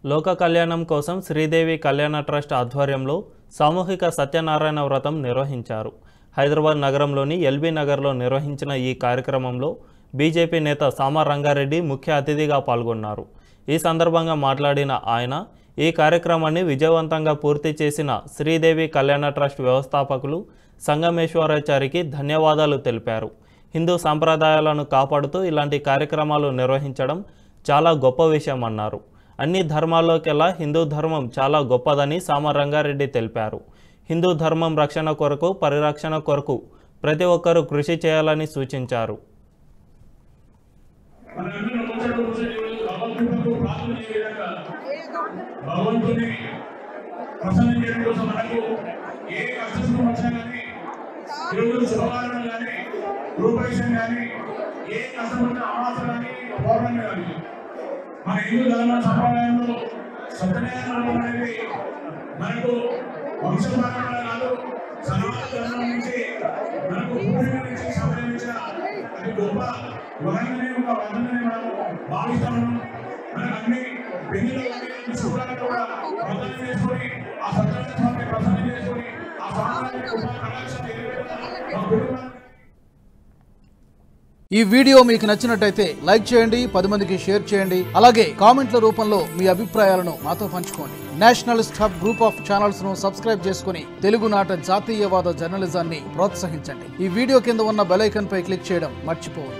లోక కళ్యాణం కోసం శ్రీదేవి కళ్యాణ ట్రస్ట్ ఆధ్వర్యంలో సామూహిక సత్యనారాయణ వ్రతం నిర్వహించారు హైదరాబాద్ నగరంలోని ఎల్బీ నగర్లో నిర్వహించిన ఈ కార్యక్రమంలో బీజేపీ నేత సామా రంగారెడ్డి ముఖ్య అతిథిగా పాల్గొన్నారు ఈ సందర్భంగా మాట్లాడిన ఆయన ఈ కార్యక్రమాన్ని విజయవంతంగా పూర్తి చేసిన శ్రీదేవి కళ్యాణ ట్రస్ట్ వ్యవస్థాపకులు సంగమేశ్వరాచారికి ధన్యవాదాలు తెలిపారు హిందూ సాంప్రదాయాలను కాపాడుతూ ఇలాంటి కార్యక్రమాలు నిర్వహించడం చాలా గొప్ప విషయం అన్నారు అన్ని ధర్మాల్లోకెల్లా హిందూ ధర్మం చాలా గొప్పదని సామ రంగారెడ్డి తెలిపారు హిందూ ధర్మం రక్షణ కొరకు పరిరక్షణ కొరకు ప్రతి ఒక్కరూ కృషి చేయాలని సూచించారు మనందరం ముచ్చట కూర్చొని ఈరోజు భగవంతుడితో ప్రార్థన చేయ విధంగా భగవంతుని ప్రసన్నం చేయడం కోసం మనకు ఏ కష్టం వచ్చినా కానీ ఈరోజు శుభకారణం కానీ రూపేషం కానీ ఏ కష్టం వచ్చినా అమాస కానీ పౌర్ణమి కానీ మన హిందూ ధర్మ సంప్రదాయంలో సత్యనారాయణ అనేది మనకు వంశపారంపర కాదు సనాతన ధర్మం నుంచి మనకు పూర్వీకుల నుంచి సంప్రదించిన అది గొప్ప వరంగానే ఒక వందనని మనము భావిస్తాము మనకు అన్ని పెళ్లిలో కానీ అన్ని శుభ్రంగా కూడా ప్రసన్నం చేసుకొని ఆ సత్యనారాయణ స్వామిని ప్రసన్నం చేసుకొని ఆ స్వామి కృపా కటాక్షం మా కుటుంబానికి ఈ వీడియో మీకు నచ్చినట్టయితే లైక్ చేయండి పది మందికి షేర్ చేయండి అలాగే కామెంట్ల రూపంలో మీ అభిప్రాయాలను మాతో పంచుకోండి nationalist hub group of channels ను సబ్స్క్రైబ్ చేసుకుని తెలుగునాట జాతీయవాద జర్నలిజాన్ని ప్రోత్సహించండి ఈ వీడియో కింద ఉన్న బెల్ ఐకాన్ పై క్లిక్ చేయడం మర్చిపోవద్దు